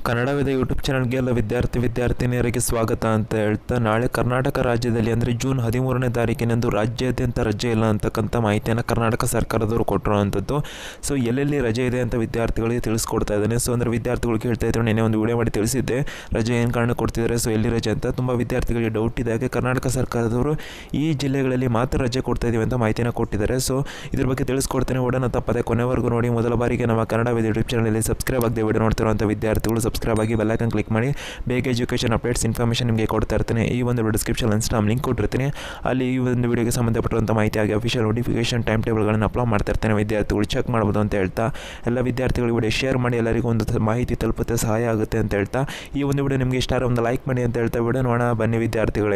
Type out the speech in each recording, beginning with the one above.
ಕನ್ನಡವಿದ YouTube ಚಾನಲ್ಗೆ ಎಲ್ಲ ವಿದ್ಯಾರ್ಥಿ ವಿದ್ಯಾರ್ಥಿನಿಯರಿಗೆ ಸ್ವಾಗತ ಅಂತ ಹೇಳ್ತಾ ನಾಳೆ ಕರ್ನಾಟಕ ರಾಜ್ಯದಲ್ಲಿ ಅಂದರೆ ಜೂನ್ ಹದಿಮೂರನೇ ತಾರೀಕಿನಂದು ರಾಜ್ಯಾದ್ಯಂತ ರಜೆ ಇಲ್ಲ ಅಂತಕ್ಕಂಥ ಮಾಹಿತಿಯನ್ನು ಕರ್ನಾಟಕ ಸರ್ಕಾರದವರು ಕೊಟ್ಟಿರುವಂಥದ್ದು ಸೊ ಎಲ್ಲೆಲ್ಲಿ ರಜೆ ಇದೆ ಅಂತ ವಿದ್ಯಾರ್ಥಿಗಳಿಗೆ ತಿಳಿಸ್ಕೊಡ್ತಾ ಇದ್ದಾನೆ ಸೊ ಅಂದರೆ ವಿದ್ಯಾರ್ಥಿಗಳು ಕೇಳ್ತಾ ಇದ್ರು ನೆನೆ ಒಂದು ವಿಡಿಯೋ ಮಾಡಿ ತಿಳಿಸಿದ್ದೆ ರಜೆ ಏನು ಕಾರಣ ಕೊಡ್ತಿದ್ದಾರೆ ಸೊ ಎಲ್ಲಿ ರಜೆ ಅಂತ ತುಂಬ ವಿದ್ಯಾರ್ಥಿಗಳಿಗೆ ಡೌಟ್ ಇದೆ ಹಾಗೆ ಕರ್ನಾಟಕ ಸರ್ಕಾರದವರು ಈ ಜಿಲ್ಲೆಗಳಲ್ಲಿ ಮಾತ್ರ ರಜೆ ಕೊಡ್ತಾ ಇದೀವಿ ಅಂತ ಮಾಹಿತಿನ ಕೊಟ್ಟಿದ್ದಾರೆ ಸೊ ಇದ್ರ ಬಗ್ಗೆ ತಿಳಿಸ್ಕೊಡ್ತೇನೆ ಒಡನ ತಪ್ಪದೆ ಕೊನೆವರೆಗೂ ನೋಡಿ ಮೊದಲ ಬಾರಿಗೆ ನಮ್ಮ ಕನ್ನಡ ವಿದ್ ಯೂಟ್ಯೂಬ್ ಚಾನಲಲ್ಲಿ ಸಬ್ಸ್ಕ್ರೈಬ್ ಆಗದೆ ವಿಡಿಯೋ ನೋಡ್ತಿರುವಂಥ ವಿದ್ಯಾರ್ಥಿಗಳು ಸಬ್ಸ್ಕ್ರೈಬ್ ಆಗಿ ಬೆಲ್ಲೈಕನ್ ಕ್ಲಿಕ್ ಮಾಡಿ ಬೇಗ ಎಜುಕೇಷನ್ ಅಪ್ಡೇಟ್ಸ್ ಇನ್ಫಾರ್ಮೇಷನ್ ನಿಮಗೆ ಕೊಡ್ತಾ ಇರ್ತೀನಿ ಈ ಒಂದು ಡಿಸ್ಕ್ರಿಪ್ಷನ್ ಇನ್ಸ್ಟಾಮ್ ಲಿಂಕ್ ಕೊಟ್ಟಿರ್ತೀನಿ ಅಲ್ಲಿ ಈ ಒಂದು ವಿಡಿಯೋಗೆ ಸಂಬಂಧಪಟ್ಟಂಥ ಮಾಹಿತಿ ಆಗಿ ಅಫಿಷಿಯಲ್ ನೋಟಿಫಿಕೇಷನ್ ಟೈಮ್ ಟೇಬಲ್ಗಳನ್ನು ಅಪ್ಲೋಡ್ ಮಾಡ್ತಾ ಇರ್ತೀನಿ ವಿದ್ಯಾರ್ಥಿಗಳು ಚೆಕ್ ಮಾಡ್ಬೋದು ಅಂತ ಹೇಳ್ತಾ ಎಲ್ಲ ವಿದ್ಯಾರ್ಥಿಗಳು ವಿಡಿಯೋ ಶೇರ್ ಮಾಡಿ ಎಲ್ಲರಿಗೂ ಒಂದು ತ- ಮಾಹಿತಿ ತಲುಪುತ್ತೆ ಸಹಾಯ ಆಗುತ್ತೆ ಅಂತ ಹೇಳ್ತಾ ಈ ಒಂದು ವಿಡಿಯೋ ನಿಮಗೆ ಇಷ್ಟ ಆದರೆ ಒಂದು ಲೈಕ್ ಮಾಡಿ ಅಂತ ಹೇಳ್ತಾ ವಿಡಿಯೋ ನೋಡೋಣ ಬನ್ನಿ ವಿದ್ಯಾರ್ಥಿಗಳೇ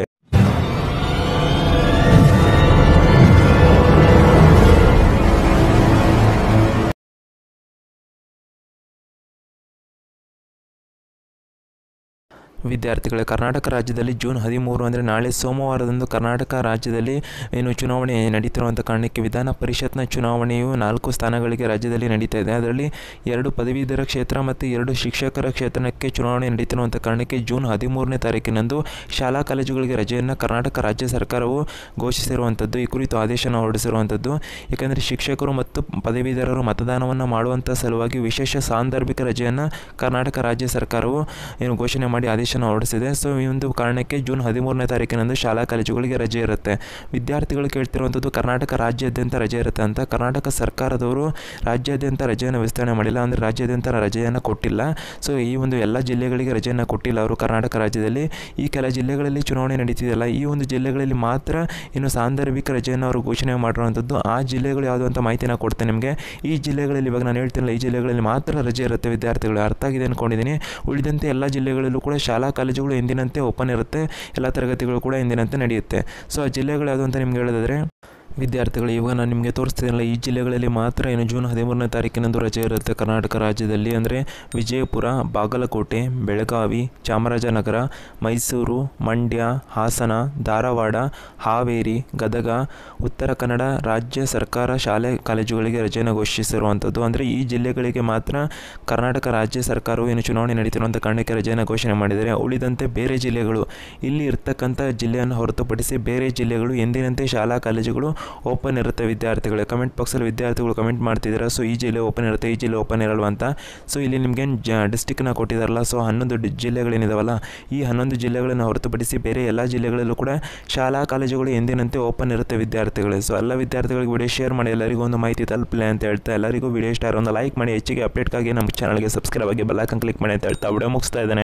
ವಿದ್ಯಾರ್ಥಿಗಳೇ ಕರ್ನಾಟಕ ರಾಜ್ಯದಲ್ಲಿ ಜೂನ್ ಹದಿಮೂರು ಅಂದರೆ ನಾಳೆ ಸೋಮವಾರದಂದು ಕರ್ನಾಟಕ ರಾಜ್ಯದಲ್ಲಿ ಏನು ಚುನಾವಣೆ ನಡೀತಿರುವಂಥ ಕಾರಣಕ್ಕೆ ವಿಧಾನ ಪರಿಷತ್ನ ಚುನಾವಣೆಯು ನಾಲ್ಕು ಸ್ಥಾನಗಳಿಗೆ ರಾಜ್ಯದಲ್ಲಿ ನಡೀತಾ ಇದೆ ಅದರಲ್ಲಿ ಎರಡು ಪದವೀಧರ ಕ್ಷೇತ್ರ ಮತ್ತು ಎರಡು ಶಿಕ್ಷಕರ ಕ್ಷೇತ್ರಕ್ಕೆ ಚುನಾವಣೆ ನಡೀತಿರುವಂಥ ಕಾರಣಕ್ಕೆ ಜೂನ್ ಹದಿಮೂರನೇ ತಾರೀಕಿನಂದು ಶಾಲಾ ಕಾಲೇಜುಗಳಿಗೆ ರಜೆಯನ್ನು ಕರ್ನಾಟಕ ರಾಜ್ಯ ಸರ್ಕಾರವು ಘೋಷಿಸಿರುವಂಥದ್ದು ಈ ಕುರಿತು ಆದೇಶನ ಹೊರಡಿಸಿರುವಂಥದ್ದು ಏಕೆಂದರೆ ಶಿಕ್ಷಕರು ಮತ್ತು ಪದವೀಧರರು ಮತದಾನವನ್ನು ಮಾಡುವಂಥ ಸಲುವಾಗಿ ವಿಶೇಷ ಸಾಂದರ್ಭಿಕ ರಜೆಯನ್ನು ಕರ್ನಾಟಕ ರಾಜ್ಯ ಸರ್ಕಾರವು ಏನು ಘೋಷಣೆ ಮಾಡಿ ಆದೇಶನ ಹೊರಡಿಸಿದೆ ಸೊ ಈ ಒಂದು ಕಾರಣಕ್ಕೆ ಜೂನ್ ಹದಿಮೂರನೇ ತಾರೀಕಿನಂದು ಶಾಲಾ ಕಾಲೇಜುಗಳಿಗೆ ರಜೆ ಇರುತ್ತೆ ವಿದ್ಯಾರ್ಥಿಗಳು ಕೇಳ್ತಿರುವಂಥದ್ದು ಕರ್ನಾಟಕ ರಾಜ್ಯಾದ್ಯಂತ ರಜೆ ಇರುತ್ತೆ ಅಂತ ಕರ್ನಾಟಕ ಸರ್ಕಾರದವರು ರಾಜ್ಯಾದ್ಯಂತ ರಜೆಯನ್ನು ವಿಸ್ತರಣೆ ಮಾಡಿಲ್ಲ ಅಂದರೆ ರಾಜ್ಯಾದ್ಯಂತ ರಜೆಯನ್ನು ಕೊಟ್ಟಿಲ್ಲ ಸೊ ಈ ಒಂದು ಎಲ್ಲ ಜಿಲ್ಲೆಗಳಿಗೆ ರಜೆಯನ್ನು ಕೊಟ್ಟಿಲ್ಲ ಅವರು ಕರ್ನಾಟಕ ರಾಜ್ಯದಲ್ಲಿ ಈ ಕೆಲ ಜಿಲ್ಲೆಗಳಲ್ಲಿ ಚುನಾವಣೆ ನಡೀತಿದೆಯಲ್ಲ ಈ ಒಂದು ಜಿಲ್ಲೆಗಳಲ್ಲಿ ಮಾತ್ರ ಇನ್ನು ಸಾಂದರ್ಭಿಕ ರಜೆಯನ್ನು ಅವರು ಘೋಷಣೆ ಮಾಡಿರುವಂಥದ್ದು ಆ ಜಿಲ್ಲೆಗಳು ಯಾವುದು ಅಂತ ಮಾಹಿತಿನ ಕೊಡ್ತೇನೆ ನಿಮಗೆ ಈ ಜಿಲ್ಲೆಗಳಲ್ಲಿ ಇವಾಗ ನಾನು ಹೇಳ್ತೀನಲ್ಲ ಈ ಜಿಲ್ಲೆಗಳಲ್ಲಿ ಮಾತ್ರ ರಜೆ ಇರುತ್ತೆ ವಿದ್ಯಾರ್ಥಿಗಳು ಅರ್ಥ ಆಗಿದೆ ಅಂದ್ಕೊಂಡಿದ್ದೀನಿ ಉಳಿದಂತೆ ಎಲ್ಲ ಜಿಲ್ಲೆಗಳಲ್ಲೂ ಕೂಡ ಶಾಲಾ ಕಾಲೇಜುಗಳು ಎಂದಿನಂತೆ ಓಪನ್ ಇರುತ್ತೆ ಎಲ್ಲ ತರಗತಿಗಳು ಕೂಡ ಎಂದಿನಂತೆ ನಡೆಯುತ್ತೆ ಸೊ ಆ ಜಿಲ್ಲೆಗಳು ಯಾವುದು ಅಂತ ನಿಮ್ಗೆ ಹೇಳೋದಾದರೆ ವಿದ್ಯಾರ್ಥಿಗಳು ಇವಾಗ ನಾನು ನಿಮಗೆ ತೋರಿಸ್ತಿದ್ದೀನಲ್ಲ ಈ ಜಿಲ್ಲೆಗಳಲ್ಲಿ ಮಾತ್ರ ಏನು ಜೂನ್ ಹದಿಮೂರನೇ ತಾರೀಕಿನಂದು ರಜೆ ಇರುತ್ತೆ ಕರ್ನಾಟಕ ರಾಜ್ಯದಲ್ಲಿ ಅಂದರೆ ವಿಜಯಪುರ ಬಾಗಲಕೋಟೆ ಬೆಳಗಾವಿ ಚಾಮರಾಜನಗರ ಮೈಸೂರು ಮಂಡ್ಯ ಹಾಸನ ಧಾರವಾಡ ಹಾವೇರಿ ಗದಗ ಉತ್ತರ ಕನ್ನಡ ರಾಜ್ಯ ಸರ್ಕಾರ ಶಾಲೆ ಕಾಲೇಜುಗಳಿಗೆ ರಜೆಯನ್ನು ಘೋಷಿಸಿರುವಂಥದ್ದು ಅಂದರೆ ಈ ಜಿಲ್ಲೆಗಳಿಗೆ ಮಾತ್ರ ಕರ್ನಾಟಕ ರಾಜ್ಯ ಸರ್ಕಾರವು ಏನು ಚುನಾವಣೆ ನಡೀತಿರುವಂಥ ಕಾರಣಕ್ಕೆ ರಜೆಯನ್ನು ಘೋಷಣೆ ಮಾಡಿದರೆ ಉಳಿದಂತೆ ಬೇರೆ ಜಿಲ್ಲೆಗಳು ಇಲ್ಲಿ ಇರ್ತಕ್ಕಂಥ ಜಿಲ್ಲೆಯನ್ನು ಹೊರತುಪಡಿಸಿ ಬೇರೆ ಜಿಲ್ಲೆಗಳು ಎಂದಿನಂತೆ ಶಾಲಾ ಕಾಲೇಜುಗಳು ಓಪನ್ ಇರುತ್ತೆ ವಿದ್ಯಾರ್ಥಿಗಳೇ ಕಮೆಂಟ್ ಬಾಕ್ಸಲ್ಲಿ ವಿದ್ಯಾರ್ಥಿಗಳು ಕಮೆಂಟ್ ಮಾಡ್ತಿದ್ದಾರೆ ಸೊ ಈ ಜಿಲ್ಲೆ ಓಪನ್ ಇರುತ್ತೆ ಈ ಜಿಲ್ಲೆ ಓಪನ್ ಇರಲ್ವ ಅಂತ ಸೊ ಇಲ್ಲಿ ನಿಮಗೆ ಜ ಡಿಸ್ಟಿಕ್ನ ಕೊಟ್ಟಿದ್ದಾರಲ್ಲ ಸೊ ಹನ್ನೊಂದು ಡಿ- ಜಿಲ್ಲೆಗಳೇನಿದಾವಲ್ಲ ಈ ಹನ್ನೊಂದು ಜಿಲ್ಲೆಗಳನ್ನು ಹೊರತುಪಡಿಸಿ ಬೇರೆ ಎಲ್ಲ ಜಿಲ್ಲೆಗಳಲ್ಲೂ ಕೂಡ ಶಾಲಾ ಕಾಲೇಜುಗಳು ಎಂದಿನಂತೆ ಓಪನ್ ಇರುತ್ತೆ ವಿದ್ಯಾರ್ಥಿಗಳೇ ಸೊ ಎಲ್ಲ ವಿದ್ಯಾರ್ಥಿಗಳಿಗೆ ವಿಡಿಯೋ ಶೇರ್ ಮಾಡಿ ಎಲ್ಲರಿಗೂ ಒಂದು ಮಾಹಿತಿ ತಲುಪಲಿ ಅಂತ ಹೇಳ್ತಾ ಎಲ್ಲರಿಗೂ ವಿಡಿಯೋ ಇಷ್ಟ ಆದ್ರೆ ಒಂದು ಲೈಕ್ ಮಾಡಿ ಹೆಚ್ಚಿಗೆ ಅಪ್ಡೇಟ್ಗಾಗಿ ನಮ್ಮ ಚಾನಲ್ಗೆ ಸಬ್ಸ್ಕ್ರೈಬ್ ಆಗಿ ಬೆಲ್ಲೈಕನ್ ಕ್ಲಿಕ್ ಮಾಡಿ ಅಂತ ಹೇಳ್ತಾ ವಿಡಿಯೋ ಮುಗಿಸ್ತಾ ಇದ್ದಾನೆ